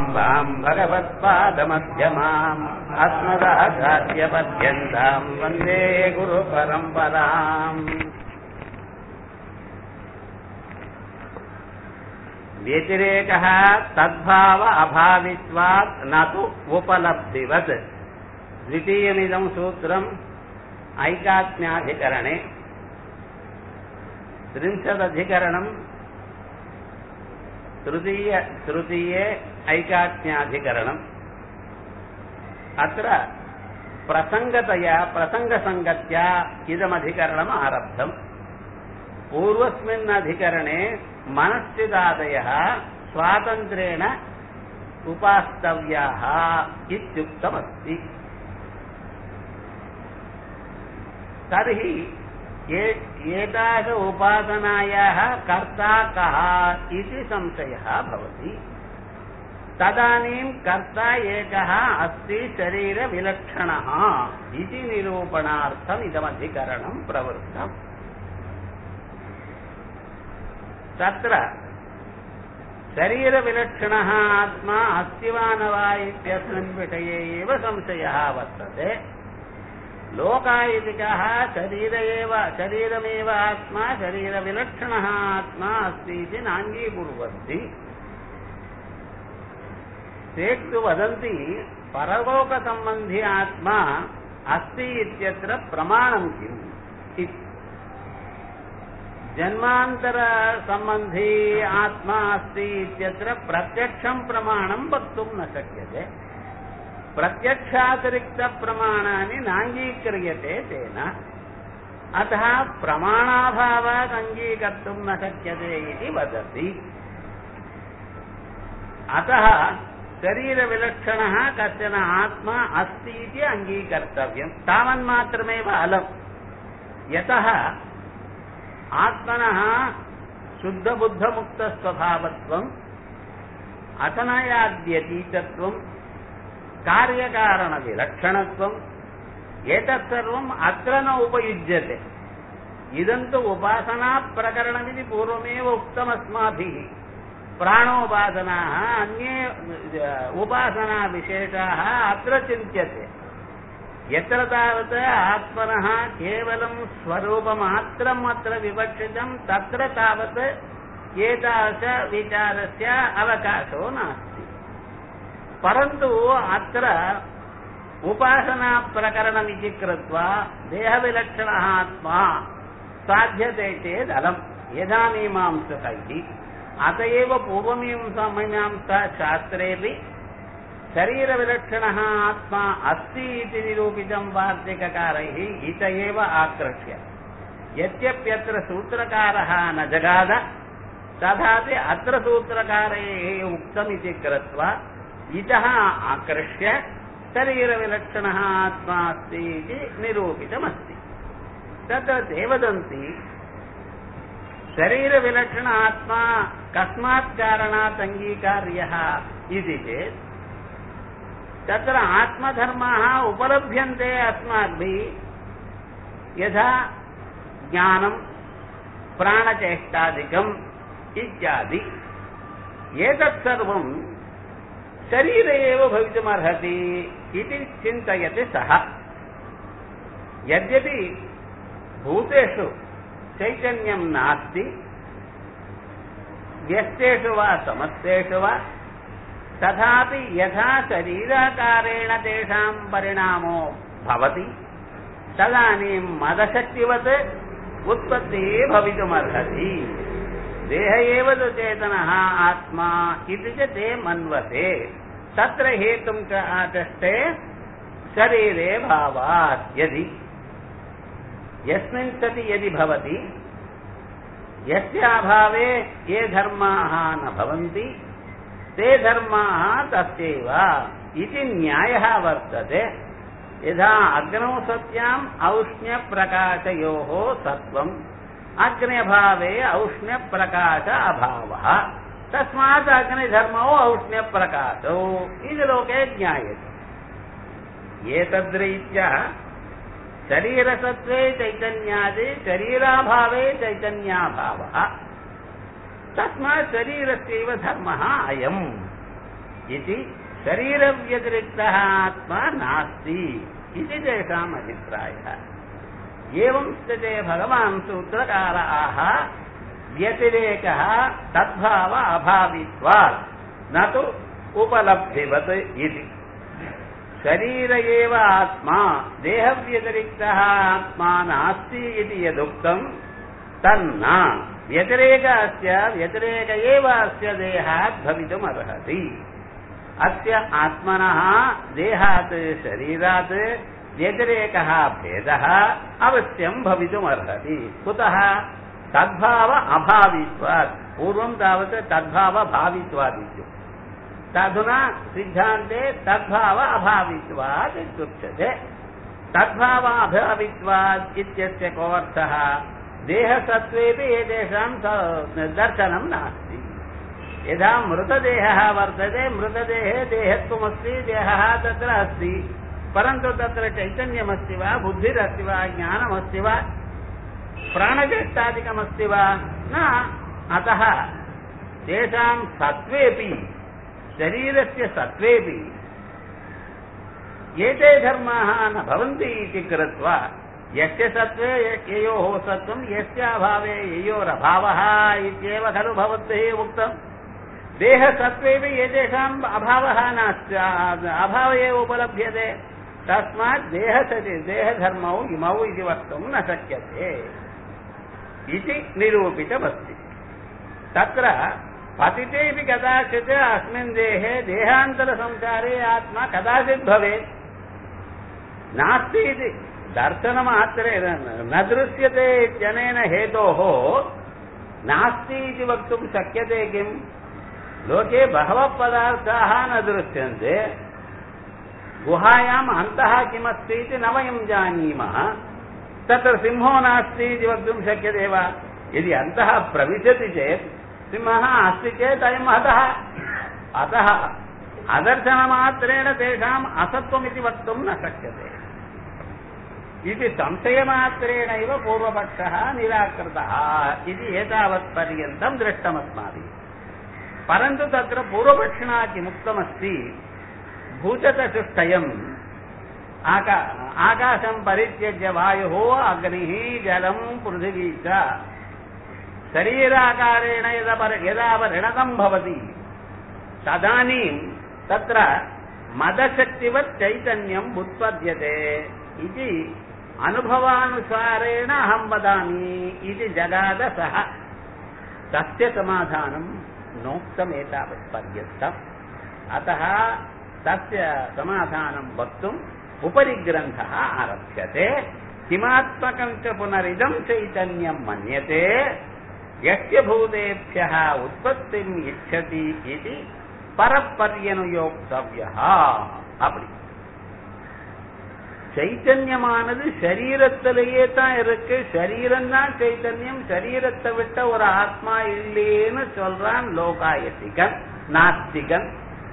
सदाशिवसमारम्भाम् भगवत्पादमध्यमाम् अस्मदाचार्यपर्यन्ताम् वन्दे गुरुपरम्पराम् व्यतिरेकः तद्भाव अभावित्वात् न तु उपलब्धिवत् द्वितीयमिदम् सूत्रम् ऐकात्म्याधिकरणे त्रिंशदधिकरणम् तृतीय तृतीये ऐकात्म्याधिकरणम् अत्र प्रसङ्गतया प्रसङ्गसङ्गत्या इदमधिकरणम् आरब्धम् पूर्वस्मिन् अधिकरणे मनश्चिदादयः स्वातन्त्र्येण उपास्तव्याः इत्युक्तमस्ति तर्हि एतास उपासनायाः कर्ता कः इति संशयः भवति तदानीं कर्ता एकः अस्ति शरीरविलक्षणः इति निरूपणार्थम् इदमधिकरणं प्रवृत्तम् तत्र शरीरविलक्षणः आत्मा अस्ति वा न वा इत्यस्मिन् विषये एव संशयः वर्तते लोकायतिकः शरीर एव शरीरमेव आत्मा शरीरविलक्षणः आत्मा अस्ति इति नाङ्गीकुर्वन्ति ते तु वदन्ति परलोकसम्बन्धी आत्मा अस्ति इत्यत्र प्रमाणं किम् इति जन्मान्तरसम्बन्धी आत्मा अस्ति इत्यत्र प्रत्यक्षं प्रमाणं वक्तुं न शक्यते प्रत्यक्षातिरिक्तप्रमाणानि नाङ्गीक्रियते तेन अतः प्रमाणाभावात् अङ्गीकर्तुं न शक्यते इति वदति अतः शरीरविलक्षणः कश्चन आत्मा अस्ति इति अङ्गीकर्तव्यम् तावन्मात्रमेव अलम् यतः आत्मनः शुद्धबुद्धमुक्तस्वभावत्वम् अतनयाद्यतीतत्वम् कार्यकारणविलक्षणत्वम् एतत् सर्वम् अत्र न उपयुज्यते इदं तु उपासनाप्रकरणमिति पूर्वमेव उक्तमस्माभिः प्राणोपासनाः अन्ये उपासनाविशेषाः अत्र चिन्त्यते यत्र तावत् आत्मनः केवलं स्वरूपमात्रम् अत्र विवक्षितं तत्र तावत् एतादृशविचारस्य अवकाशो नास्ति परन्तु अत्र उपासनाप्रकरणमिति कृत्वा देहविलक्षणः आत्मा साध्यते चेदलम् यदा मीमांसकैः अत एव पूर्वमीमांसा मीमांसा शास्त्रेपि शरीरविलक्षणः आत्मा अस्ति इति निरूपितं वार्तिककारैः इत एव आकृष्य यद्यप्यत्र सूत्रकारः न जगाद तथापि अत्र सूत्रकारैः उक्तमिति कृत्वा इतः आकृष्य शरीरविलक्षणः आत्मा अस्ति इति निरूपितमस्ति तत्र ते वदन्ति शरीरविलक्षण आत्मा कस्मात् कारणात् अङ्गीकार्यः इति चेत् तत्र आत्मधर्माः उपलभ्यन्ते अस्माभिः यथा ज्ञानं प्राणचेष्टादिकम् इत्यादि एतत् सर्वं शरीरे एव भवितुमर्हति इति चिन्तयति सः यद्यपि भूतेषु चैतन्यं नास्ति व्यस्तेषु वा समस्तेषु वा तथापि यथा शरीराकारेण तेषां परिणामो भवति तदानीं मदशक्तिवत् उत्पत्तिः भवितुमर्हति देह एव तु चेतनः आत्मा इति च ते मन्वते तत्र हेतुं च आचष्टे शरीरे भावात् यदि यस्मिन् सति यदि भवति यस्य अभावे ये धर्माः न भवन्ति ते धर्माः तस्यैव इति न्यायः वर्तते यथा अग्नौ सत्याम् औष्ण्यप्रकाशयोः सत्त्वम् अग्न्यभावे औष्ण्यप्रकाश अभावः तस्मात् अग्निधर्मौ औष्ण्यप्रकाशौ इति लोके ज्ञायते एतद्रीत्या शरीरसत्त्वे चैतन्यादि शरीराभावे चैतन्याभावः तस्मात् शरीरस्यैव धर्मः अयम् इति शरीरव्यतिरिक्तः आत्मा नास्ति इति तेषाम् अभिप्रायः एवं स्थिते भगवान् सूत्रकार आह व्यतिरेकः तद्भाव अभावित्वात् न तु उपलब्धिवत् इति शरीर एव आत्मा देहव्यतिरिक्तः आत्मा नास्ति इति यदुक्तम् तन्न व्यतिरेक अस्य व्यतिरेक एव अस्य देहात् भवितुमर्हति अस्य आत्मनः देहात् शरीरात् व्यतिरेकः भेदः अवश्यम् भवितुमर्हति कुतः तद्भाव अभावित्वात् पूर्वं तावत् तद्भाव भावित्वादित्युक्ते तधुना सिद्धान्ते तद्भाव अभावित्वात् इत्युच्यते तद्भाव अभावित्वात् इत्यस्य कोऽर्थः देहसत्त्वेपि एतेषां दर्शनं नास्ति यदा मृतदेहः वर्तते मृतदेहे देहत्वमस्ति देहः तत्र अस्ति परन्तु तत्र चैतन्यमस्ति वा बुद्धिरस्ति वा ज्ञानमस्ति वा प्राणचेष्टादिकमस्ति वा न अतः तेषां सत्त्वेपि शरीरस्य सत्त्वेपि एते धर्माः न भवन्ति इति कृत्वा यस्य सत्त्वे ययोः सत्त्वं यस्य अभावे ययोरभावः इत्येव खलु भवद्भिः उक्तम् देहसत्त्वेपि एतेषाम् अभावः नास्ति अभाव एव उपलभ्यते तस्मात् देहसति देहधर्मौ इमौ इति वक्तुं न शक्यते इति निरूपितमस्ति तत्र पतितेऽपि कदाचित् अस्मिन् देहे देहान्तरसंसारे आत्मा कदाचित् भवेत् नास्ति इति दर्शनमात्रेण न दृश्यते इत्यनेन हेतोः नास्ति इति वक्तुं शक्यते किम् लोके बहवः पदार्थाः न दृश्यन्ते गुहायाम् अन्तः किमस्ति इति न वयं जानीमः तत्र सिंहो नास्ति इति वक्तुं शक्यते वा यदि अन्तः प्रविशति चेत् सिंहः अस्ति चेत् अयम् हतः अतः अदर्शनमात्रेण तेषाम् असत्त्वमिति वक्तुं न शक्यते इति संशयमात्रेणैव पूर्वपक्षः निराकृतः इति एतावत्पर्यन्तम् दृष्टमस्माभिः परन्तु तत्र पूर्वपक्षिणा किमुक्तमस्ति भूतचतुष्टयम् आका आकाशम् परित्यज्य वायुः अग्निः जलम् पृथिवी च शरीराकारेण यदा यदा परिणतम् भवति तदानीम् तत्र मदशक्तिवत् चैतन्यम् उत्पद्यते इति अनुभवानुसारेण अहं वदामि इति जगाद सः तस्य समाधानं नोक्तमेतावत्पर्यन्तम् अतः तस्य समाधानं वक्तुम् उपरि ग्रन्थः आरभ्यते किमात्मकं च पुनरिदं चैतन्यं मन्यते यस्य भूतेभ्यः उत्पत्तिम् इच्छति इति பரப்பரியனுயோக்தவ்யா அப்படி சைத்தன்யமானது சரீரத்திலேயே தான் இருக்கு சரீரம் தான் சைத்தன்யம் சரீரத்தை விட்ட ஒரு ஆத்மா இல்லேன்னு சொல்றான் லோகாயத்திகன் நாஸ்திகன்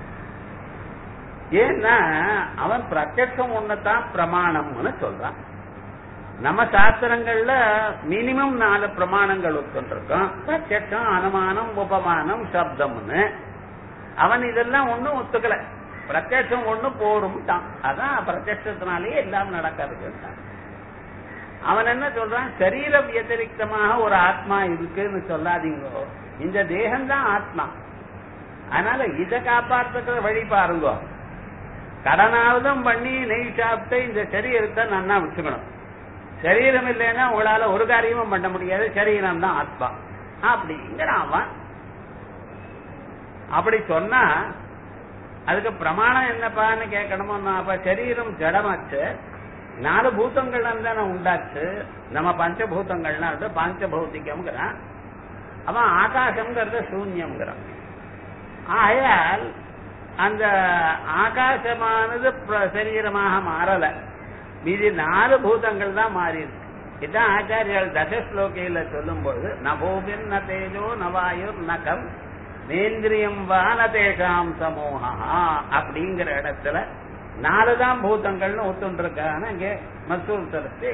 ஏன்னா அவன் பிரத்யட்சம் ஒண்ணுதான் பிரமாணம்னு சொல்றான் நம்ம சாஸ்திரங்கள்ல மினிமம் நாலு பிரமாணங்கள் ஒத்துருக்கோம் பிரத்யட்சம் அனுமானம் உபமானம் சப்தம்னு அவன் இதெல்லாம் ஒண்ணும் ஒத்துக்கல பிரத்யட்சம் ஒண்ணு போரும் தான் அதான் பிரத்யட்சத்தினாலேயே எல்லாம் நடக்காதுன்னு அவன் என்ன சொல்றான் சரீர வியதிரிக்தமாக ஒரு ஆத்மா இருக்குன்னு சொல்லாதீங்க இந்த தேகம்தான் ஆத்மா அதனால இதை காப்பாற்றுக்கிற வழி பாருங்க கடனாவதும் பண்ணி நெய் சாப்பிட்டு இந்த சரீரத்தை நன்னா வச்சுக்கணும் சரீரம் இல்லைன்னா உங்களால ஒரு காரியமும் பண்ண முடியாது சரீரம் தான் ஆத்மா அப்படிங்கிறான் அவன் அப்படி சொன்னா அதுக்கு பிரமாணம் என்னப்பான்னு கேட்கணுமோ அப்ப சரீரம் ஜடமாச்சு நாலு பூதங்கள் தானே உண்டாச்சு நம்ம பஞ்சபூதங்கள்னா பஞ்சபௌத்திகம்ங்கிறான் அவன் ஆகாசம்ங்கிறத சூன்யம்ங்கிறான் ஆகையால் அந்த ஆகாசமானது சரீரமாக மாறல மீதி நாலு பூதங்கள் தான் மாறி இருக்கு இதான் ஆச்சாரியால் தசஸ்லோகையில சொல்லும் பொழுது நபூமின் ந தேஜோ நவாயுர் நகம் நேந்திரியம் வானதேஷாம் சமூகா அப்படிங்கிற இடத்துல நாலு தான் பூதங்கள்னு ஒத்துருக்கான்னு இங்கே மசூர் தரத்து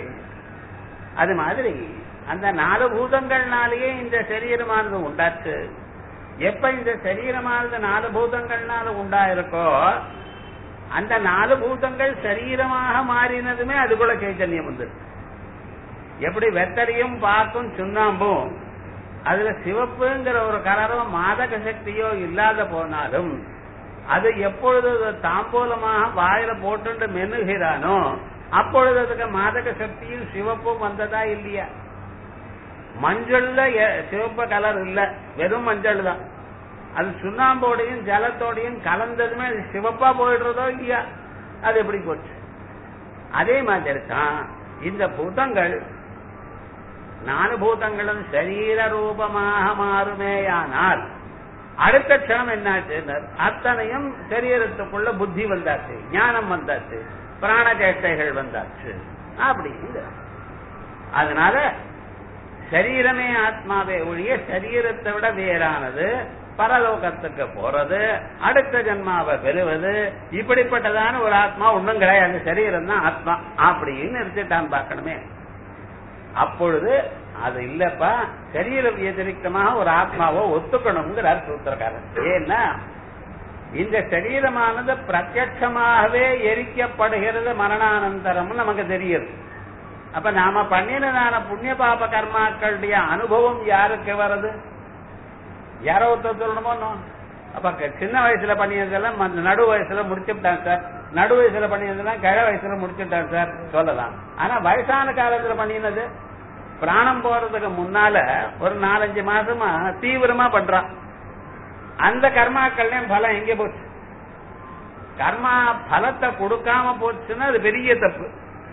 அது மாதிரி அந்த நாலு பூதங்கள்னாலேயே இந்த சரீரமானது உண்டாச்சு எப்ப இந்த சரீரமானது நாலு பூதங்கள்னால உண்டாயிருக்கோ அந்த நாலு பூதங்கள் சரீரமாக மாறினதுமே அதுக்குள்ள சைத்தன்யம் வந்து எப்படி வெத்தடியும் பாக்கும் சுண்ணாம்பும் அதுல சிவப்புங்கிற ஒரு கலரும் மாதக சக்தியோ இல்லாத போனாலும் அது எப்பொழுது அது தாம்பூலமாக வாயில போட்டு மெனுகிறானோ அப்பொழுது அதுக்கு மாதக சக்தியும் சிவப்பும் வந்ததா இல்லையா மஞ்சள்ல எ- சிவப்பு கலர் இல்ல வெறும் மஞ்சள் தான் அது சுண்ணாம்போடையும் ஜலத்தோடையும் கலந்ததுமே அது சிவப்பா போயிடுறதோ இல்லையா அது எப்படி போச்சு அதே மாதிரி தான் இந்த பூதங்கள் நாலு பூதங்களும் சரீர ரூபமாக மாறுமேயானால் அடுத்த க்ஷணம் என்னாச்சு அத்தனையும் சரீரத்துக்குள்ள புத்தி வந்தாச்சு ஞானம் வந்தாச்சு பிராண சேஷ்டைகள் வந்தாச்சு அப்படிங்க அதனால சரீரமே ஆத்மாவே ஒழிய சரீரத்தை விட வேறானது பரலோகத்துக்கு போறது அடுத்த ஜென்மாவை பெறுவது இப்படிப்பட்டதான ஒரு ஆத்மா ஒண்ணும் கிடையாது சரீரம் தான் ஆத்மா அப்படின்னு நிறுத்திட்டான் பார்க்கணுமே அப்பொழுது அது இல்லப்பா சரீர வியதிரிக்தமாக ஒரு ஆத்மாவை ஒத்துக்கணுங்கிறார் சூத்திரக்காரன் ஏன்னா இந்த சரீரமானது பிரத்யட்சமாகவே எரிக்கப்படுகிறது மரணானந்தரம் நமக்கு தெரியுது அப்ப நாம பண்ணினதான புண்ணிய பாப கர்மாக்களுடைய அனுபவம் யாருக்கு வருது யாரோ ஒருத்தர் சொல்லணுமோ இன்னும்? அப்ப க- சின்ன வயசுல பண்ணியதெல்லாம் ம- நடு வயசுல முடிச்சுட்டான் சார் நடு வயசுல பண்ணியதெல்லாம் கிழ வயசுல முடிச்சுட்டான் சார் சொல்லலாம் ஆனா வயசான காலத்துல பண்ணினது பிராணம் போறதுக்கு முன்னால ஒரு நாலஞ்சு மாசமா தீவிரமா பண்றான் அந்த கர்மாக்கள்லயும் பலம் எங்க போச்சு கர்மா பலத்தை கொடுக்காம போச்சுன்னா அது பெரிய தப்பு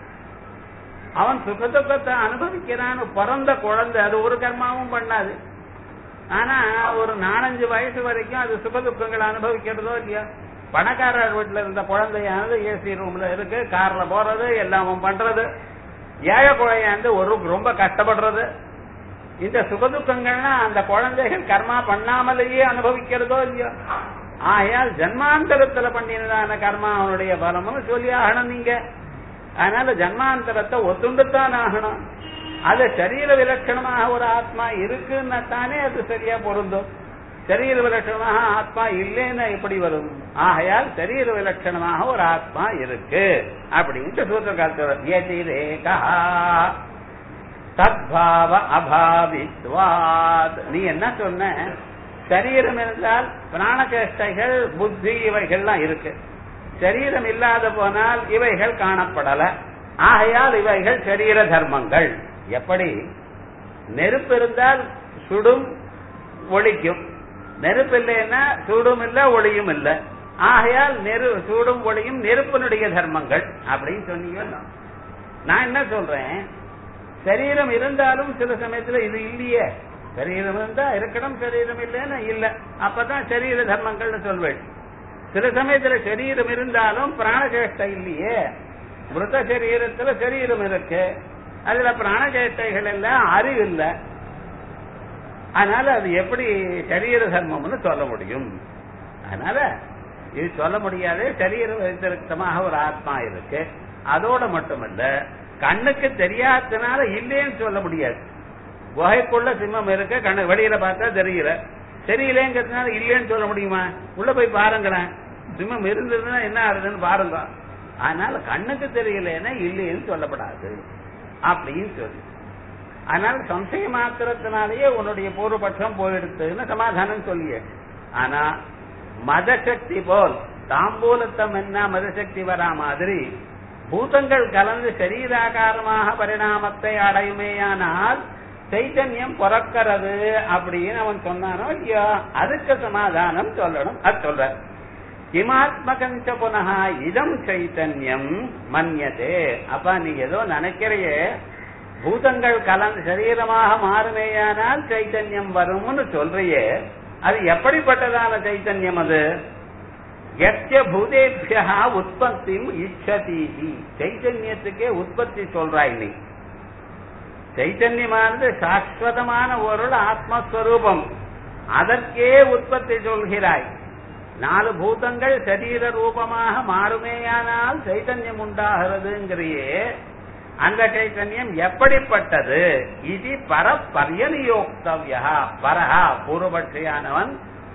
அவன் சுகதுக்கத்தை அனுபவிக்கிறான்னு பிறந்த குழந்தை அது ஒரு கர்மாவும் பண்ணாது ஆனா ஒரு நாலஞ்சு வயசு வரைக்கும் அது சுகதுக்கங்களை அனுபவிக்கிறதோ இல்லையா பணக்காரர் வீட்டுல இருந்த குழந்தையானது ஏசி ரூம்ல இருக்கு கார்ல போறது எல்லாம் பண்றது ஏழை குழையாந்து ஒரு ரொம்ப கஷ்டப்படுறது இந்த சுகதுக்கங்கள்னா அந்த குழந்தைகள் கர்மா பண்ணாமலேயே அனுபவிக்கிறதோ இல்லையோ ஆகையால் ஜன்மாந்தரத்துல பண்ணினதான கர்மா அவனுடைய பலம்னு சொல்லி ஆகணும் நீங்க அதனால ஜன்மாந்தரத்தை ஒத்துண்டுத்தான் ஆகணும் அது சரீர விலட்சணமாக ஒரு ஆத்மா இருக்குன்னா தானே அது சரியா பொருந்தும் சரீர விலட்சணமாக ஆத்மா இல்லைன்னா எப்படி வரும் ஆகையால் சரீர விலட்சணமாக ஒரு ஆத்மா இருக்கு அப்படின்ட்டு சூத்திரக்காரேகா தத்பாவ அபாவித்வாத் நீ என்ன சொன்ன சரீரம் இருந்தால் பிராணச்சேஷ்டைகள் புத்தி இவைகள்லாம் இருக்கு சரீரம் இல்லாத போனால் இவைகள் காணப்படல ஆகையால் இவைகள் சரீர தர்மங்கள் எப்படி நெருப்பு இருந்தால் சுடும் ஒளிக்கும் நெருப்பு இல்லைன்னா சுடும் இல்ல ஒளியும் இல்ல ஆகையால் நெரு சூடும் ஒளியும் நெருப்பினுடைய தர்மங்கள் அப்படின்னு சொன்னீங்க நான் என்ன சொல்றேன் சரீரம் இருந்தாலும் சில சமயத்துல இது இல்லையே சரீரம் இருந்தா இருக்கணும் சரீரம் இல்லைன்னா இல்ல அப்பதான் சரீர தர்மங்கள்னு சொல்வேன் சில சமயத்துல சரீரம் இருந்தாலும் பிராணச்சேஷ்டை இல்லையே மிருத சரீரத்துல சரீரம் இருக்கு அதுல பிராணச்சேஷ்டைகள் எல்லாம் அறிவு இல்ல அதனால அது எப்படி சரீர தர்மம்னு சொல்ல முடியும் அதனால இது சொல்ல முடியாது சரீர வைத்திருத்தமாக ஒரு ஆத்மா இருக்கு அதோட மட்டுமல்ல கண்ணுக்கு தெரியாததுனால இல்லைன்னு சொல்ல முடியாது குகைக்குள்ள சிம்மம் இருக்கு கண்ணு வெளியில பார்த்தா தெரியல தெரியலேங்கிறதுனால இல்லைன்னு சொல்ல முடியுமா உள்ள போய் பாருங்களேன் சிம்மம் இருந்ததுன்னா என்ன ஆகுதுன்னு பாருங்க அதனால கண்ணுக்கு தெரியலன்னா இல்லைன்னு சொல்லப்படாது அப்படின்னு சொல்லு அதனால சம்சய மாத்திரத்தினாலேயே உன்னுடைய பூர்வபட்சம் போயிடுத்துன்னு சமாதானம் சொல்லிய ஆனா மதசக்தி போல் தாம்பூலத்தம் என்ன மதசக்தி வரா மாதிரி பூதங்கள் கலந்து சரீராகாரமாக பரிணாமத்தை அடையுமேயானால் சைத்தன்யம் பிறக்கிறது அப்படின்னு அவன் சொன்னானோ இல்லையோ அதுக்கு சமாதானம் சொல்லணும் அது சொல்ற கிமாத்மகஞ்ச புனகா இதம் சைத்தன்யம் மன்யதே அப்ப நீ ஏதோ நினைக்கிறையே பூதங்கள் கலந்து சரீரமாக மாறுமேயானால் சைத்தன்யம் வரும்னு சொல்றியே அது எப்படிப்பட்டதான சைத்தன்யம் அது எத்திய பூதேபியா உற்பத்தி இச்சதீதி சைத்தன்யத்துக்கே உற்பத்தி சொல்றாய் நீ சைத்தன்யமானது சாஸ்வதமான பொருள் ஆத்மஸ்வரூபம் அதற்கே உற்பத்தி சொல்கிறாய் நாலு பூதங்கள் சரீர ரூபமாக மாறுமேயானால் சைத்தன்யம் உண்டாகிறதுங்கிறியே அந்த சைத்தன்யம் எப்படிப்பட்டது இது பர பரியனியோக்தவ்யா பரஹா பூர்வபட்சியானவன்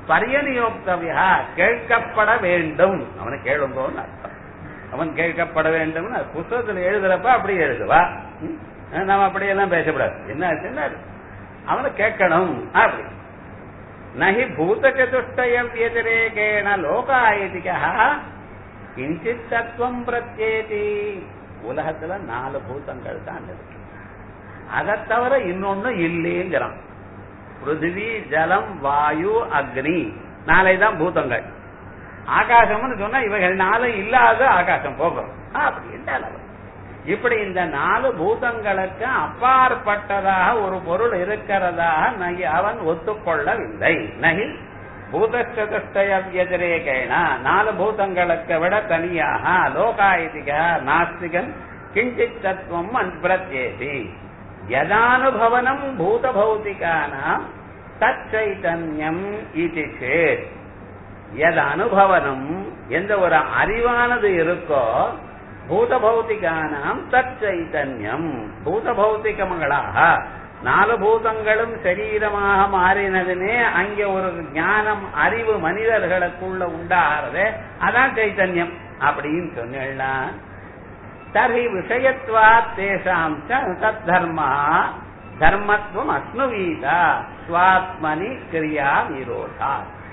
பரியனியோக்தவியா கேட்கப்பட வேண்டும் அவனை கேளுங்கோன்னு அர்த்தம் அவன் கேட்கப்பட வேண்டும்னு புத்தகத்துல எழுதுறப்ப அப்படி எழுதுவா ம்? நம்ம அப்படியெல்லாம் பேசக்கூடாது என்ன ஆச்சுன்னா அவனை கேட்கணும் அப்படி நகி பூத சதுஷ்டய வியதிரேகேண லோகாயதிகா கிஞ்சித் தத்துவம் பிரத்யேதி உலகத்துல நாலு பூதங்கள் தான் இருக்கு அதை தவிர இன்னொன்னு இல்லைங்கிறான் பிருத்திவி ஜலம் வாயு அக்னி நாளை தான் பூதங்கள் ஆகாசம்னு சொன்னா இவைகள் நாளும் இல்லாத ஆகாசம் போகும் அப்படி என்றால் இப்படி இந்த நாலு பூதங்களுக்கு அப்பாற்பட்டதாக ஒரு பொருள் இருக்கிறதாக நகி அவன் ஒத்துக்கொள்ளவில்லை நகி பூதச்சதுஷ்டய வியதிரேகேன நாலு பூதங்களுக்கு விட தனியாக லோகாயதிக நாஸ்திகன் கிஞ்சித் தத்துவம் பிரத்யேதி யதானுபவனம் பூதபௌதிகானாம் தச்சைதன்யம் இது சேத் எது அனுபவனம் எந்த ஒரு அறிவானது இருக்கோ பூத பௌத்திகானாம் தச்சைதன்யம் பூத பௌத்திகங்களாக நாலு பூதங்களும் சரீரமாக மாறினதுனே அங்கே ஒரு ஞானம் அறிவு மனிதர்களுக்குள்ள உண்டாகிறதே அதான் சைத்தன்யம் அப்படின்னு சொன்னா தர்ஹி விஷயத்வா தேசாம் தத் தர்மா தர்மத்துவம் அஸ்னுவீதா ஸ்வாத்மனி கிரியா விரோதா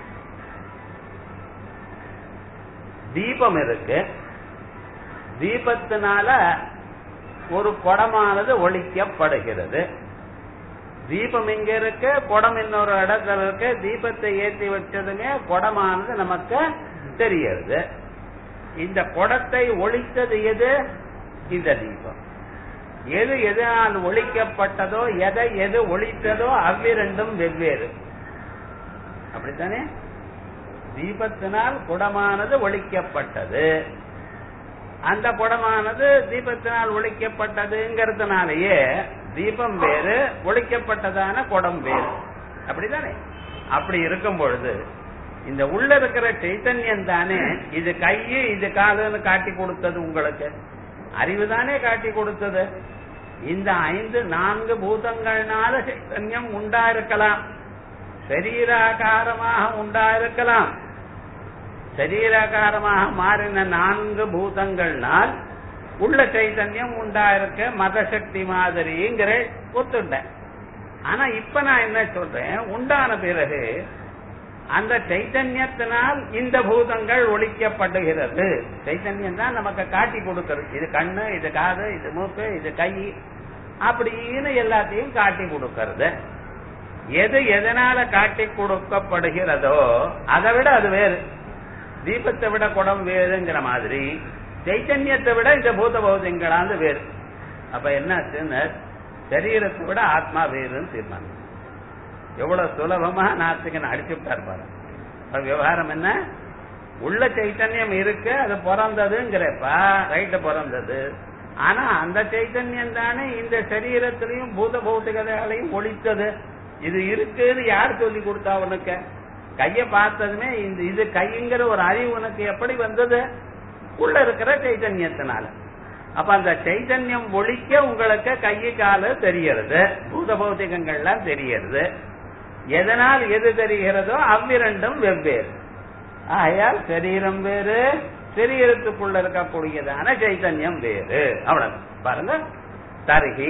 தீபம் இருக்கு தீபத்தினால ஒரு குடமானது ஒழிக்கப்படுகிறது தீபம் இங்க இருக்கு குடம் இன்னொரு இடத்துல இருக்கு தீபத்தை ஏற்றி வச்சதுமே குடமானது நமக்கு தெரியுது இந்த குடத்தை ஒழித்தது எது இந்த தீபம் எது எதனால் ஒழிக்கப்பட்டதோ எதை எது ஒழித்ததோ அவ்விரண்டும் வெவ்வேறு அப்படித்தானே தீபத்தினால் குடமானது ஒழிக்கப்பட்டது அந்த குடமானது தீபத்தினால் ஒழிக்கப்பட்டதுங்கிறதுனாலயே தீபம் வேறு ஒழிக்கப்பட்டதான குடம் வேறு அப்படிதானே அப்படி இருக்கும் பொழுது இந்த உள்ள இருக்கிற சைத்தன்யம் தானே இது கையு இது காதுன்னு காட்டி கொடுத்தது உங்களுக்கு அறிவு தானே காட்டி கொடுத்தது இந்த ஐந்து நான்கு பூதங்கள்னால சைத்தன்யம் உண்டா இருக்கலாம் சரீராகாரமாக உண்டா இருக்கலாம் சரீராகாரமாக மாறின நான்கு பூதங்கள்னால் உள்ள சைத்தன்யம் உண்டா இருக்க மதசக்தி மாதிரிங்கிற ஒத்துட்டேன் ஆனா இப்ப நான் என்ன சொல்றேன் உண்டான பிறகு அந்த சைத்தன்யத்தினால் இந்த பூதங்கள் ஒழிக்கப்படுகிறது சைத்தன்யம் தான் நமக்கு காட்டி கொடுக்கிறது இது கண்ணு இது காது இது மூக்கு இது கை அப்படின்னு எல்லாத்தையும் காட்டி கொடுக்கிறது எது எதனால காட்டி கொடுக்கப்படுகிறதோ அதை விட அது வேறு தீபத்தை விட குடம் வேறுங்கிற மாதிரி சைத்தன்யத்தை விட இந்த பூத பௌதங்களாந்து வேறு அப்ப என்ன சரீரத்தை விட ஆத்மா வேறுன்னு தீர்மானம் எவ்வளவு சுலபமா நாஸ்திகன் அடிச்சு விட்டார் பாரு அப்ப விவகாரம் என்ன உள்ள சைத்தன்யம் இருக்கு அது பிறந்ததுங்கிறப்பா ரைட்டு பிறந்தது ஆனா அந்த சைத்தன்யம் தானே இந்த சரீரத்திலையும் பூத பௌத்திகதைகளையும் ஒழித்தது இது இருக்குன்னு யார் சொல்லி கொடுத்தா உனக்கு கைய பார்த்ததுமே இந்த இது கைங்கிற ஒரு அறிவு உனக்கு எப்படி வந்தது உள்ள இருக்கிற சைத்தன்யத்தினால அப்ப அந்த சைத்தன்யம் ஒழிக்க உங்களுக்கு கையை காலு தெரியறது பூத பௌத்திகங்கள்லாம் தெரியறது எதனால் எது தெரிகிறதோ அவ்விரண்டும் வெவ்வேறு ஆகையால் சரீரம் வேறு சரீரத்துக்குள்ள இருக்கக்கூடியதான சைத்தன்யம் வேறு அவ்வளவு பாருங்க தர்ஹி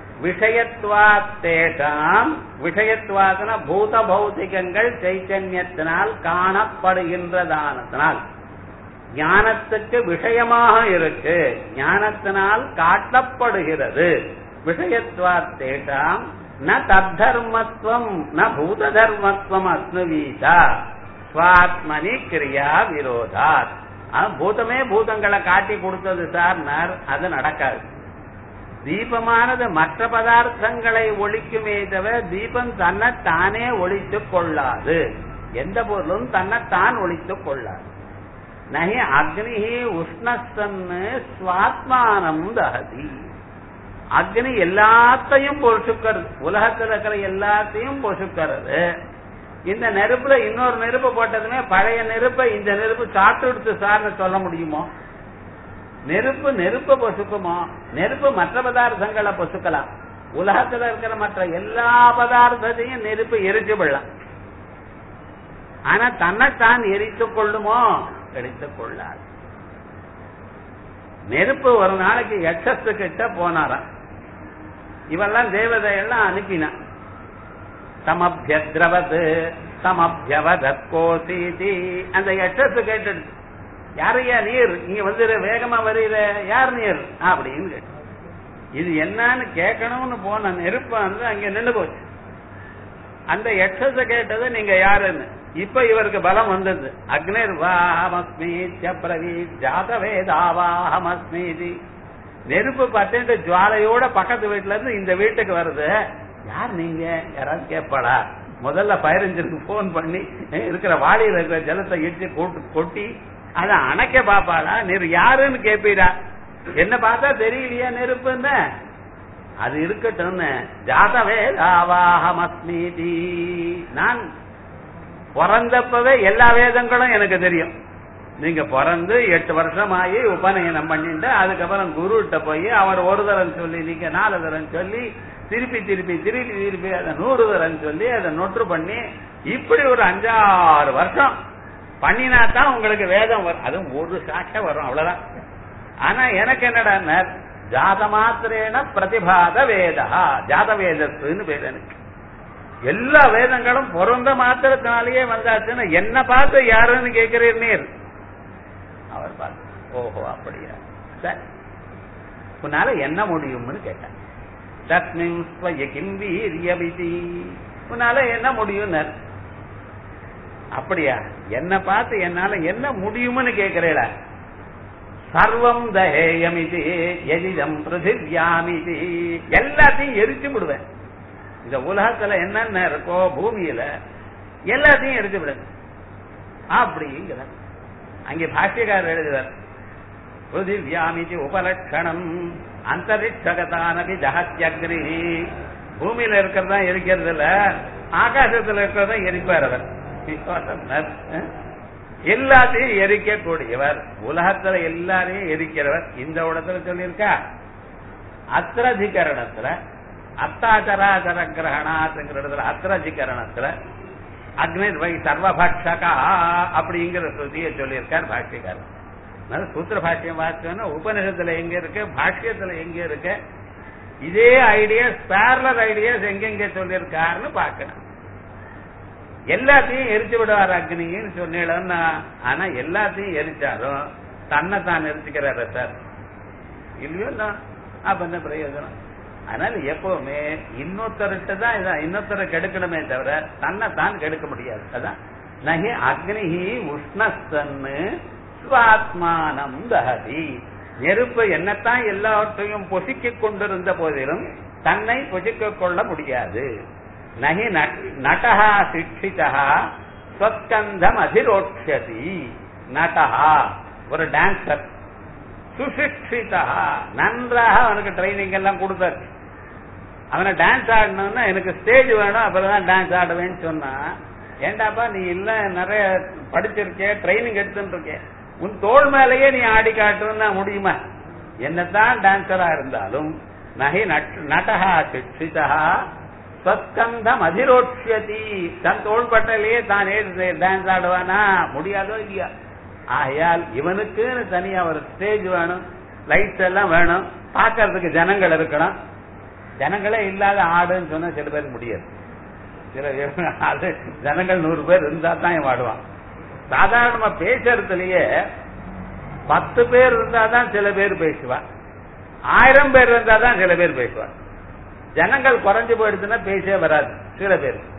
விஷயத்வாத்தேஷாம் விஷயத்வாதன பூத பௌத்திகங்கள் சைத்தன்யத்தினால் காணப்படுகின்றதானத்தினால் ஞானத்துக்கு விஷயமாக இருக்கு ஞானத்தினால் காட்டப்படுகிறது விஷயத்வாத்தேஷாம் ந தத்தர்மத்துவம் ந பூத தர்மத்துவம் அஸ்னுவீதா சுவாத்மனி கிரியா விரோதாத் பூதமே பூதங்களை காட்டி கொடுத்தது சார் அது நடக்காது தீபமானது மற்ற பதார்த்தங்களை ஒழிக்குமே தவிர தீபம் தன்னை தானே ஒழித்துக் கொள்ளாது எந்த பொருளும் தன்னைத்தான் ஒழித்துக் கொள்ளாது நகி அக்னி உஷ்ணசன்னு சுவாத்மானம் தகதி அக்னி எல்லாத்தையும் பொசுக்கிறது உலகத்தில் இருக்கிற எல்லாத்தையும் பொசுக்கிறது இந்த நெருப்புல இன்னொரு நெருப்பு போட்டதுமே பழைய நெருப்பை இந்த நெருப்பு சாப்பிட்டு சார்னு சொல்ல முடியுமோ நெருப்பு நெருப்பை பொசுக்குமோ நெருப்பு மற்ற பதார்த்தங்களை பொசுக்கலாம் உலகத்துல இருக்கிற மற்ற எல்லா பதார்த்தத்தையும் நெருப்பு எரிச்சு விடலாம் ஆனா தன்னைத்தான் எரித்துக் கொள்ளுமோ எரித்துக் கொள்ளாது நெருப்பு ஒரு நாளைக்கு எச்சத்து கிட்ட போனாராம் இவெல்லாம் தேவதையெல்லாம் அனுப்பினான் சமபியத்ரவது சமபியவதத் கோசீதி அந்த எச்சத்து கேட்டு யாரையா நீர் இங்க வந்து வேகமா வருகிற யார் நீர் அப்படின்னு கேட்டு இது என்னன்னு கேட்கணும்னு போன நெருப்பு வந்து அங்க நின்று போச்சு அந்த எக்ஸஸ கேட்டது நீங்க யாருன்னு இப்ப இவருக்கு பலம் வந்தது அக்னிர் வாஹமஸ்மி பிரவி ஜாத வேதாவாஹமஸ்மி நெருப்பு பத்துட்டு ஜுவாலையோட பக்கத்து வீட்டுல இருந்து இந்த வீட்டுக்கு வருது யார் நீங்க யாராவது கேட்பாடா முதல்ல ஃபயர் இன்ஜினுக்கு போன் பண்ணி இருக்கிற வாளியில இருக்கிற ஜலத்தை இட்டு கொட்டு கொட்டி அதை அணைக்க பாப்பாளா நீர் யாருன்னு கேப்பீடா என்ன பார்த்தா தெரியலையா நெருப்புன்னு அது இருக்கட்டும் ஜாதவே தாவாஹமஸ்மீதி நான் பிறந்தப்பவே எல்லா வேதங்களும் எனக்கு தெரியும் நீங்க பிறந்து எட்டு வருஷம் ஆகி உபநயனம் பண்ணிட்டு அதுக்கப்புறம் குருகிட்ட போய் அவர் ஒரு தரம் சொல்லி நீங்க நாலு தரம் சொல்லி திருப்பி திருப்பி திருப்பி திருப்பி அதை நூறு தரம் சொல்லி அதை நொற்று பண்ணி இப்படி ஒரு அஞ்சாறு வருஷம் பண்ணினா தான் உங்களுக்கு வேதம் வரும் அதுவும் ஒரு சாட்சம் வரும் அவ்வளவுதான் ஆனா எனக்கு என்னடா ஜாத மாத்திரேன பிரதிபாத வேதா ஜாத வேதத்துன்னு பேர் எனக்கு எல்லா வேதங்களும் பிறந்த மாத்திரத்தினாலேயே வந்தாச்சுன்னா என்ன பார்த்து யாருன்னு கேட்கிறீர் நீர் அவர் பார்த்து ஓஹோ அப்படியா சரி உன்னால என்ன முடியும்னு கேட்டார் தஸ்மின் ஸ்வய கிம் வீரியபிதி உன்னால என்ன முடியும் அப்படியா என்ன பார்த்து என்னால என்ன முடியும்னு கேட்கிறேடா சர்வம் தஹேயமிதி எதிதம் பிருத்திவியாமிதி எல்லாத்தையும் எரிச்சு விடுவேன் இந்த உலகத்துல என்னென்ன இருக்கோ பூமியில எல்லாத்தையும் எரிச்சு விடுங்க அப்படிங்கிற அங்கே பாஷ்யக்காரர் எழுதுவார் பிருத்திவியாமிதி உபலட்சணம் அந்தரிக்ஷகதானபி ஜகத்யக்னி பூமியில இருக்கிறதா எரிக்கிறது இல்ல ஆகாசத்துல இருக்கிறதா எரிப்பார் அவர் எல்லாத்தையும் எரிக்கக்கூடியவர் உலகத்துல எல்லாரையும் எரிக்கிறவர் இந்த இடத்துல சொல்லியிருக்கா அத்திரதிகரணத்துல அத்தாச்சராச்சர கிரகணாத்துங்கிற இடத்துல அத்திரதிகரணத்துல அக்னிர் வை சர்வபக்ஷகா அப்படிங்கிற ஸ்ருதியை சொல்லியிருக்கார் பாஷ்யக்காரர் சூத்திர பாஷ்யம் வாசிச்சோன்னா உபநிஷத்துல எங்க இருக்கு பாஷ்யத்துல எங்க இருக்கு இதே ஐடியாஸ் பேரலர் ஐடியாஸ் எங்கெங்க சொல்லியிருக்காருன்னு பார்க்கணும் எல்லாத்தையும் எரிச்சு விடுவார் அக்னின்னு சொன்னீங்கன்னா ஆனா எல்லாத்தையும் எரிச்சாலும் தன்னை தான் எரிச்சுக்கிறார சார் இல்லையோ அப்ப என்ன பிரயோஜனம் அதனால எப்பவுமே இன்னொருத்தர்கிட்ட தான் இதான் இன்னொருத்தரை கெடுக்கணுமே தவிர தன்னை தான் கெடுக்க முடியாது அதான் நகி அக்னிஹி உஷ்ணஸ்தன்னு சுவாத்மானம் தகதி நெருப்பு என்னத்தான் எல்லாவற்றையும் பொசிக்க கொண்டிருந்த போதிலும் தன்னை பொசிக்க கொள்ள முடியாது நகி நடஹா சிக்ஷிதா ஸ்வஸ்கந்தம் அதிரோட்சதி நடஹா ஒரு டான்சர் சுசிக்ஷிதா நன்றாக அவனுக்கு ட்ரைனிங் எல்லாம் கொடுத்தாரு அவனை டான்ஸ் ஆடணும்னா எனக்கு ஸ்டேஜ் வேணும் அப்புறம் டான்ஸ் ஆடுவேன்னு சொன்னா ஏண்டாப்பா நீ இல்ல நிறைய படிச்சிருக்கே ட்ரைனிங் எடுத்துட்டு இருக்கே உன் தோல் மேலேயே நீ ஆடி காட்டுன்னா முடியுமா என்னதான் டான்சரா இருந்தாலும் நகை நடஹா சிக்ஷிதா சத்கந்தம் அதிரோட்சியதி தன் தோள்பட்டையிலேயே தான் டான்ஸ் ஆடுவானா முடியாதோ இல்லையா ஆகையால் இவனுக்குன்னு தனியா ஒரு ஸ்டேஜ் வேணும் லைட்ஸ் எல்லாம் வேணும் பார்க்கறதுக்கு ஜனங்கள் இருக்கணும் ஜனங்களே இல்லாத ஆடுன்னு சொன்னா சில பேர் முடியாது சில அது ஜனங்கள் நூறு பேர் இருந்தா தான் இவன் ஆடுவான் சாதாரணமா பேசுறதுலயே பத்து பேர் இருந்தா தான் சில பேர் பேசுவான் ஆயிரம் பேர் இருந்தா தான் சில பேர் பேசுவான் ஜனங்கள் குறைஞ்சு போயிடுச்சுன்னா பேசவே வராது சில பேருக்கு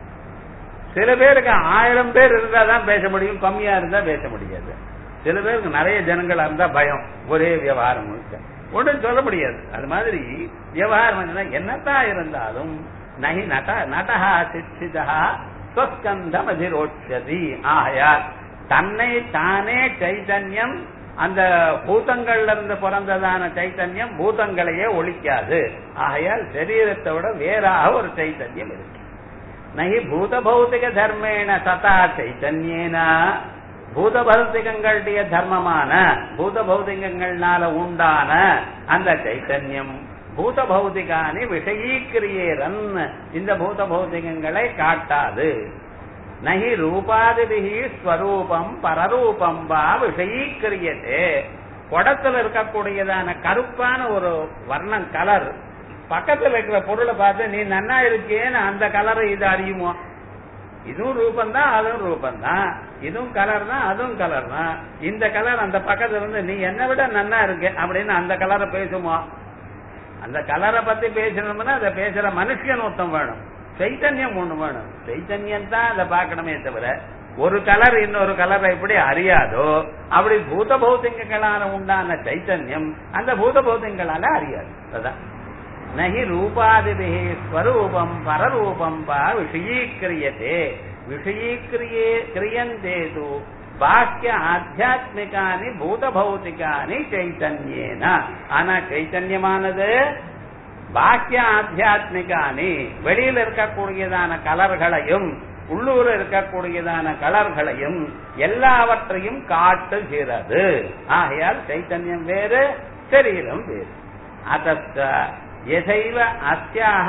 சில பேருக்கு ஆயிரம் பேர் இருந்தா தான் பேச முடியும் கம்மியா இருந்தா பேச முடியாது சில பேருக்கு நிறைய ஜனங்களா இருந்தா பயம் ஒரே விவகாரம் முழுக்க ஒன்றும் சொல்ல முடியாது அது மாதிரி விவகாரம் என்னத்தான் இருந்தாலும் நகி நட நடஹா சிச்சிதா ஸ்வஸ்கந்தம் அதிரோட்சதி ஆகையால் தன்னை தானே சைதன்யம் அந்த பூதங்கள்ல இருந்து பிறந்ததான சைத்தன்யம் பூதங்களையே ஒழிக்காது ஆகையால் சரீரத்தை விட வேறாக ஒரு சைத்தன்யம் இருக்கு நகி பூத பௌத்திக தர்மேன சதா சைத்தன்யேன பூத பௌத்திகங்களுடைய தர்மமான பூத பௌத்திகங்கள்னால உண்டான அந்த சைத்தன்யம் பூத பௌத்திகானி விஷயீக்கிரியேரன் இந்த பூத பௌத்திகங்களை காட்டாது நகி ரூபாதிபிகி ஸ்வரூபம் பரரூபம் வா விஷயீக்கிரியதே குடத்துல இருக்கக்கூடியதான கருப்பான ஒரு வர்ணம் கலர் பக்கத்துல இருக்கிற பொருளை பார்த்து நீ நன்னா இருக்கேன்னு அந்த கலரை இது அறியுமோ இதுவும் ரூபம் தான் அதுவும் ரூபம் தான் இதுவும் கலர் தான் அதுவும் கலர் தான் இந்த கலர் அந்த பக்கத்துல இருந்து நீ என்னை விட நன்னா இருக்கு அப்படின்னு அந்த கலரை பேசுமோ அந்த கலரை பத்தி பேசணும்னா அதை பேசுற மனுஷன் ஒருத்தம் வேணும் சைத்தன்யம் ஒண்ணு வேணும் சைத்தன்யம் தான் அதை பார்க்கணுமே தவிர ஒரு கலர் இன்னொரு கலரை எப்படி அறியாதோ அப்படி பூத பௌத்திங்களால உண்டான சைத்தன்யம் அந்த பூத பௌத்திங்களால அறியாது அதான் நகி ரூபாதிபிஹி ஸ்வரூபம் பரரூபம் வா விஷயீக்கிரியதே விஷயீக்கிரியே கிரியந்தே து பாக்கிய ஆத்தியாத்மிகானி பூத பௌத்திகானி சைத்தன்யேன ஆனா சைத்தன்யமானது பாக்கிய ஆத்தியாத்மிகானி வெளியில இருக்கக்கூடியதான கலர்களையும் உள்ளூர் இருக்கக்கூடியதான கலர்களையும் எல்லாவற்றையும் காட்டுகிறது ஆகையால் சைத்தன்யம் வேறு சரீரம் வேறு அத்த यथैव अस्याः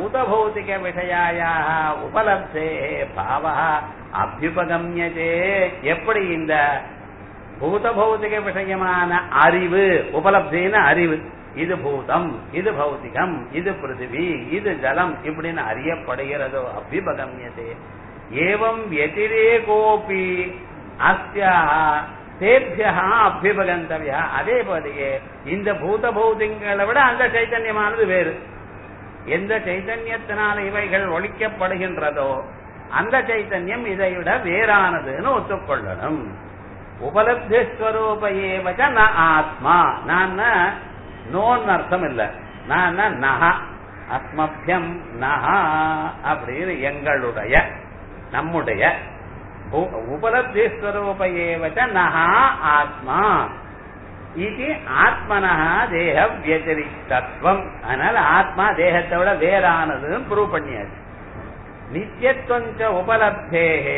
भूतभौतिकविषयायाः उपलब्धेः भावः அபியுபகமியதே எப்படி இந்த பூதபௌதிக விஷயமான அறிவு உபலப்தின அறிவு இது பூதம் இது பௌதிகம் இது பிருத்திவி இது ஜலம் இப்படின்னு அறியப்படுகிறதோ அபியுபகமியதே ஏவம் வெதிரேகோபி அஸ்யா தேபியா அபியுபகந்தவியா அதே போலயே இந்த பூத பௌதிங்களை விட அந்த சைத்தன்யமானது வேறு எந்த சைத்தன்யத்தினால் இவைகள் ஒழிக்கப்படுகின்றதோ அந்த சைத்தன்யம் இதை விட வேறானதுன்னு ஒத்துக்கொள்ளணும் உபலப்தி ஸ்வரூப ஏவச்ச ந ஆத்மா நான் நோன் அர்த்தம் இல்ல நான் நஹ அஸ்மபியம் நஹா அப்படின்னு எங்களுடைய நம்முடைய உபலப்தி ஸ்வரூப ஏவச்ச நஹா ஆத்மா இது ஆத்மனஹ தேக வியதிரிக்தத்துவம் அதனால ஆத்மா தேகத்தை விட வேறானதுன்னு ப்ரூவ் பண்ணியாச்சு நித்தியத்துவஞ்ச உபலப்தேகே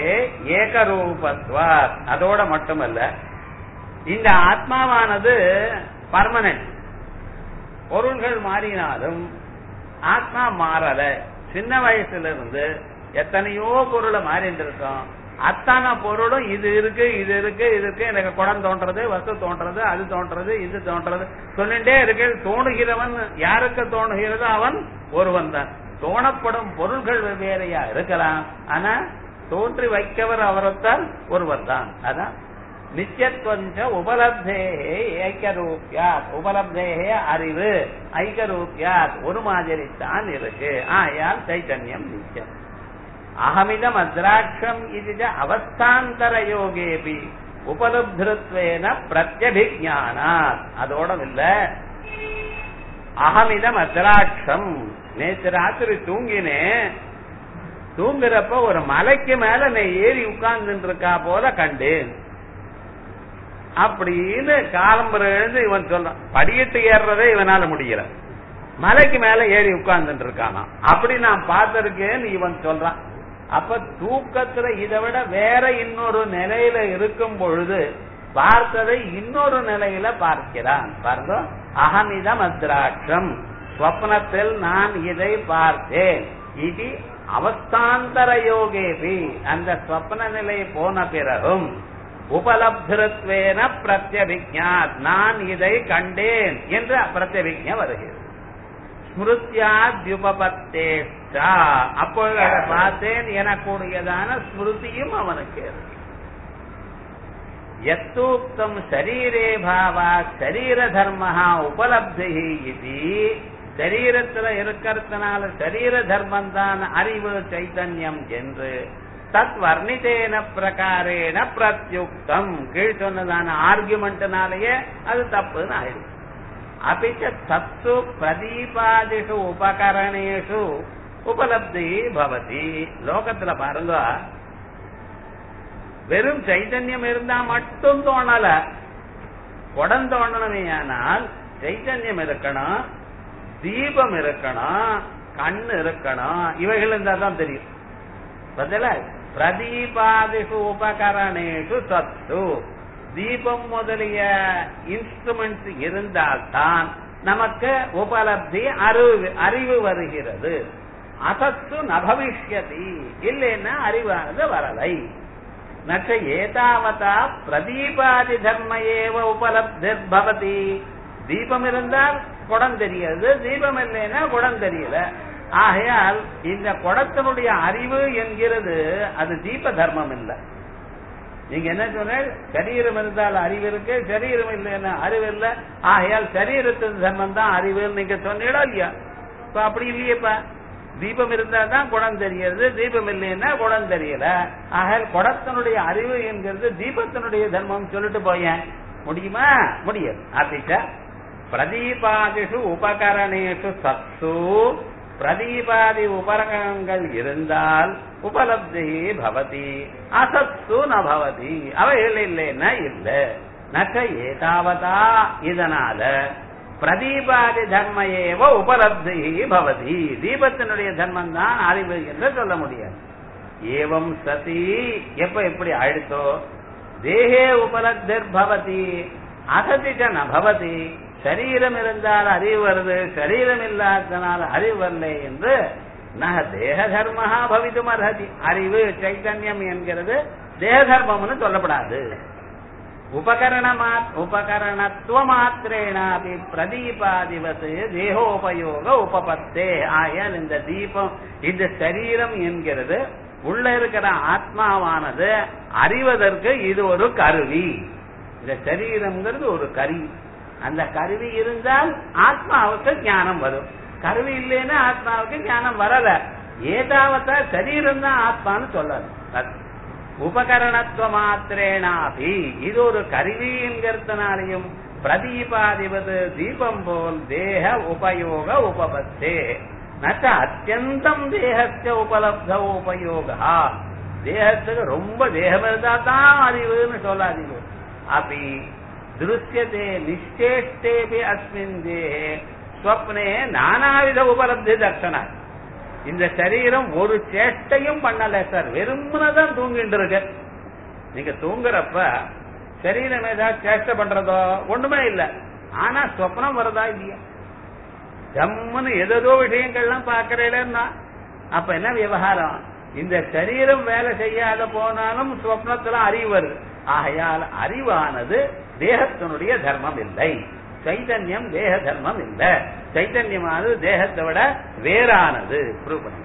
ஏகரூபத்வாத் அதோட மட்டுமல்ல இந்த ஆத்மாவானது பர்மனன்ட் பொருள்கள் மாறினாலும் ஆத்மா மாறல சின்ன வயசுல இருந்து எத்தனையோ பொருளை மாறிட்டு இருக்கோம் அத்தனை பொருளும் இது இருக்கு இது இருக்கு இது இருக்கு எனக்கு குடம் தோன்றது வஸ்து தோன்றது அது தோன்றது இது தோன்றது சொல்லிட்டே இருக்கு தோணுகிறவன் யாருக்கு தோணுகிறதோ அவன் ஒருவன் தான் தோணப்படும் பொருள்கள் வெவ்வேறையா இருக்கலாம் ஆனா தோன்றி வைக்கவர் அவரைத்தான் ஒருவர் தான் அதான் நித்தியத்வஞ்ச உபலப்தேகே ஐக்கரூபியாத் உபலப்தேகே அறிவு ஐக்கரூபியாத் ஒரு மாதிரித்தான் இருக்கு ஆயால் சைத்தன்யம் நித்தியம் அகமிதம் அத்ராட்சம் இது அவஸ்தாந்தர யோகேபி உபலப்திருத்வேன பிரத்யபிஜானாத் அதோட இல்ல அகமிதம் அத்ராட்சம் நேற்று ராத்திரி தூங்கினேன் தூங்குறப்ப ஒரு மலைக்கு மேல நான் ஏறி உட்கார்ந்து இருக்கா போல கண்டேன் அப்படின்னு காலம்பரம் எழுந்து இவன் சொல்றான் படியிட்டு ஏறுறதே இவனால முடியல மலைக்கு மேல ஏறி உட்கார்ந்துட்டு இருக்கானா அப்படி நான் பார்த்திருக்கேன்னு இவன் சொல்றான் அப்ப தூக்கத்துல இதை விட வேற இன்னொரு நிலையில இருக்கும் பொழுது பார்த்ததை இன்னொரு நிலையில பார்க்கிறான் பாருங்க அகமிதம் அத்ராட்சம் ஸ்வப்னத்தில் நான் இதை பார்த்தேன் இது அவஸ்தாந்தர யோகேபி அந்த ஸ்வப்ன நிலை போன பிறகும் உபலப்திருத்வேன பிரத்யபிஜாத் நான் இதை கண்டேன் என்று பிரத்யபிஜ வருகிறது ஸ்மிருத்தியாத்யுபபத்தேஷ்டா அப்பொழுது அதை பார்த்தேன் எனக்கூடியதான ஸ்மிருதியும் அவனுக்கு இருக்கு எத்தூக்தம் சரீரே பாவா சரீர தர்மஹா உபலப்தி இது சரீரத்துல இருக்கிறதுனால சரீர தர்மம் தான் அறிவு சைத்தன்யம் என்று தத் வர்ணித்தேன பிரகாரேன பிரத்யுக்தம் கீழ் சொன்னதான ஆர்குமெண்ட்னாலேயே அது தப்புன்னு ஆயிடுச்சு அபிச்ச தத்து பிரதீபாதிஷு உபகரணேஷு உபலப்தி பவதி லோகத்துல பாருங்க வெறும் சைத்தன்யம் இருந்தா மட்டும் தோணல குடம் தோணணுமே ஆனால் சைத்தன்யம் இருக்கணும் தீபம் இருக்கணும் கண் இருக்கணும் இவைகள் இருந்தா தான் தெரியும் பதில பிரதீபாதிஷு உபகரணேஷு சத்து தீபம் முதலிய இன்ஸ்ட்ருமெண்ட்ஸ் இருந்தால்தான் நமக்கு உபலப்தி அறிவு அறிவு வருகிறது அசத்து நபவிஷ்யதி இல்லைன்னா அறிவானது வரலை நச்ச ஏதாவதா பிரதீபாதி தர்ம ஏவ உபலப்திர் பவதி தீபம் இருந்தால் குடம் தெரியாது தீபம் இல்லைன்னா குடம் தெரியல ஆகையால் இந்த குடத்தினுடைய அறிவு என்கிறது அது தீப தர்மம் இல்லை நீங்க என்ன சொன்ன சரீரம் இருந்தால் அறிவு இருக்கு சரீரம் இல்லைன்னா அறிவு இல்லை ஆகையால் சரீரத்தின் தர்மம் தான் அறிவுன்னு நீங்க சொன்னீங்களா இல்லையா இப்ப அப்படி இல்லையேப்பா தீபம் இருந்தா தான் குடம் தெரியறது தீபம் இல்லைன்னா குடம் தெரியல ஆகையால் குடத்தினுடைய அறிவு என்கிறது தீபத்தினுடைய தர்மம் சொல்லிட்டு போயேன் முடியுமா முடியாது அப்படிச்சா பிரதீபாதிஷு உபகரணேஷு சத்சு பிரதீபாதி உபகரணங்கள் இருந்தால் உபலப்தி பவதி அசத்சு ந பவதி அவைகள் இல்லைன்னா இல்ல நச்ச ஏதாவதா இதனால பிரதீபாதி தர்ம ஏவ உபலப்தி பவதி தீபத்தினுடைய தர்மம் தான் அறிவு என்று சொல்ல முடியாது ஏவம் சதி எப்ப எப்படி ஆயிடுத்தோ தேகே உபலப்திர் பவதி அசதிச்ச ந பவதி சரீரம் இருந்தால் அறிவு வருது சரீரம் இல்லாதனால் அறிவு வரலை என்று நக தேக தர்மஹா பவிதும் அர்ஹதி அறிவு சைத்தன்யம் என்கிறது தேக தர்மம்னு சொல்லப்படாது உபகரணமா உபகரணத்துவ மாத்திரேனாபி பிரதீபாதிபத்து தேகோபயோக உபபத்தே ஆயால் இந்த தீபம் இந்த சரீரம் என்கிறது உள்ள இருக்கிற ஆத்மாவானது அறிவதற்கு இது ஒரு கருவி இந்த சரீரம்ங்கிறது ஒரு கருவி அந்த கருவி இருந்தால் ஆத்மாவுக்கு ஞானம் வரும் கருவி இல்லைன்னா ஆத்மாவுக்கு ஞானம் வரல ஏதாவத்தா சரீரம் தான் ஆத்மான்னு சொல்லணும் உபகரணத்துவ மாத்திரேனாபி இது ஒரு கருவி என்கிறதுனாலையும் பிரதீபாதிபது தீபம் போல் தேக உபயோக உபபத்தே நச்ச அத்தியந்தம் தேகத்த உபலப்த உபயோகா தேகத்துக்கு ரொம்ப தேகம் இருந்தா தான் அறிவுன்னு சொல்லாதீங்க அப்படி திருஷ்யதே நிச்சேஷ்டேபி அஸ்மின் தேகே ஸ்வப்னே நானாவித உபலப்தி தர்ஷனா இந்த சரீரம் ஒரு சேஷ்டையும் பண்ணல சார் வெறுமனதான் தூங்கிட்டு இருக்கு நீங்க தூங்குறப்ப சரீரம் ஏதாவது சேஷ்டை பண்றதோ ஒண்ணுமே இல்ல ஆனா சொப்னம் வருதா இல்லையா ஜம்முன்னு எதோ விஷயங்கள்லாம் பாக்குறேன்னா அப்ப என்ன விவகாரம் இந்த சரீரம் வேலை செய்யாத போனாலும் சொப்னத்துல அறிவு வருது ஆகையால் அறிவானது தேகத்தினுடைய தர்மம் இல்லை சைதன்யம் தேக தர்மம் இல்ல சைதன்யமானது தேகத்தை விட வேறானது ப்ரூவ் பண்ணுங்க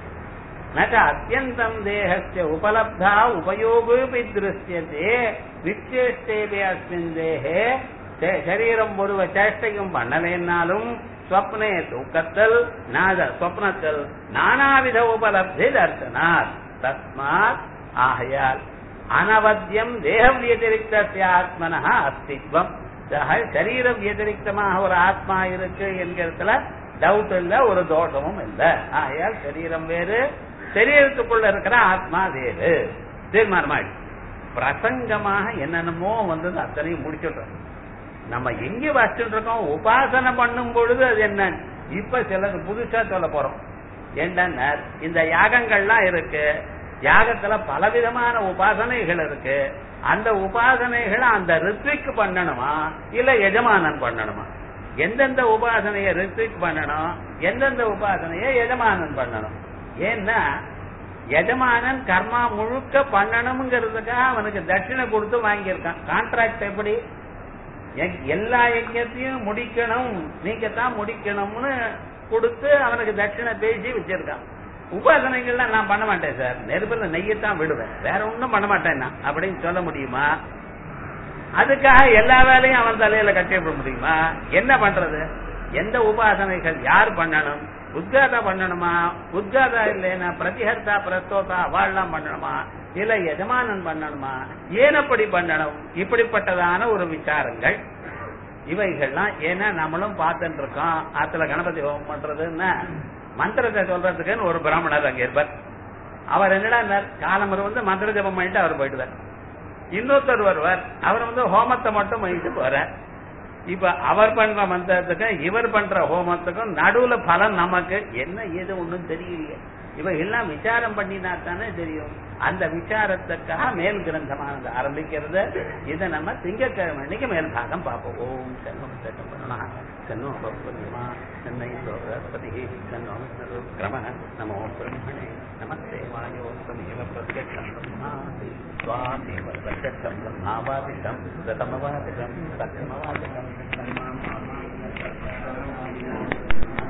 நக அத்தியந்தம் தேகஸ்ய உபலப்தா உபயோகோபி திருஷ்யத்தே விச்சேஷ்டேபி அஸ்மின் தேகே சரீரம் ஒரு சேஷ்டையும் பண்ணலைன்னாலும் ஸ்வப்னே தூக்கத்தல் நாத ஸ்வப்னத்தில் நானாவித உபலப்தி தர்சனாத் தஸ்மாத் ஆகையால் அனவத்தியம் தேக வியதிரிக்த ஆத்மனா அஸ்தித்வம் சரீர வியதிரிக்தமாக ஒரு ஆத்மா இருக்கு என்கிறதுல டவுட் இல்ல ஒரு தோஷமும் இல்ல ஆகையால் சரீரம் வேறு சரீரத்துக்குள்ள இருக்கிற ஆத்மா வேறு தீர்மானமாய் பிரசங்கமாக என்னென்னமோ வந்தது அத்தனையும் முடிச்சுட்டோம் நம்ம எங்க வச்சுட்டு இருக்கோம் உபாசனை பண்ணும் பொழுது அது என்ன இப்ப சிலது புதுசா சொல்ல போறோம் என்னன்னா இந்த யாகங்கள்லாம் இருக்கு யாகத்துல பலவிதமான உபாசனைகள் இருக்கு அந்த உபாசனைகளை அந்த ரித்விக் பண்ணணுமா இல்ல எஜமானன் பண்ணணுமா எந்தெந்த உபாசனைய ரித்விக் பண்ணணும் எந்தெந்த உபாசனைய எஜமானன் பண்ணணும் ஏன்னா எஜமானன் கர்மா முழுக்க பண்ணணுங்கிறதுக்காக அவனுக்கு தட்சிணை கொடுத்து வாங்கியிருக்கான் கான்ட்ராக்ட் எப்படி எல்லா யஜ்யத்தையும் முடிக்கணும் நீங்க தான் முடிக்கணும்னு கொடுத்து அவனுக்கு தட்சிணை பேசி வச்சிருக்கான் உபாசனைகள்லாம் நான் பண்ண மாட்டேன் சார் நெருப்புல நெய்யத்தான் விடுவேன் வேற ஒண்ணும் பண்ண மாட்டேன் நான் அப்படின்னு சொல்ல முடியுமா அதுக்காக எல்லா வேலையும் அவன் தலையில கட்டி விட முடியுமா என்ன பண்றது எந்த உபாசனைகள் யார் பண்ணணும் உத்காதா பண்ணணுமா உத்காதா இல்லைன்னா பிரதிஹர்த்தா பிரஸ்தோதா அவாள்லாம் பண்ணணுமா இல்ல எஜமானன் பண்ணணுமா ஏன் அப்படி பண்ணணும் இப்படிப்பட்டதான ஒரு விசாரங்கள் இவைகள்லாம் ஏன்னா நம்மளும் பார்த்துட்டு இருக்கோம் ஆத்துல கணபதி ஹோமம் பண்றதுன்னா மந்திரத்தை சொல்றதுக்குன்னு ஒரு பிராமணர் அங்க இருப்பார் அவர் என்னடா காலம் வந்து மந்திர ஜபம் பண்ணிட்டு அவர் போயிடுவார் இன்னொருத்தர் வருவார் அவர் வந்து ஹோமத்தை மட்டும் பண்ணிட்டு போறார் இப்ப அவர் பண்ற மந்திரத்துக்கும் இவர் பண்ற ஹோமத்துக்கும் நடுவுல பலன் நமக்கு என்ன ஏது ஒண்ணும் தெரியலையே இவ எல்லாம் விசாரம் பண்ணினா தானே தெரியும் அந்த விசாரத்துக்காக மேல் கிரந்தமானது ஆரம்பிக்கிறது இதை நம்ம திங்கட்கிழமை அன்னைக்கு மேல் பாகம் பார்ப்போம் ஓம் செல்வம் செல்வம் பண்ணா சென்னோ பௌர்ணமா சென்னை சோதரபதி சென்னோ கிரம நமோ பிரம்மணே நமஸ்தே வாயோஸ்தமேவ பிரத்யக்ஷம் பிரம்மாதி स्वामेव प्रत्यक्षं ब्रह्मावादितं प्रथमवादितं सत्यमवादितं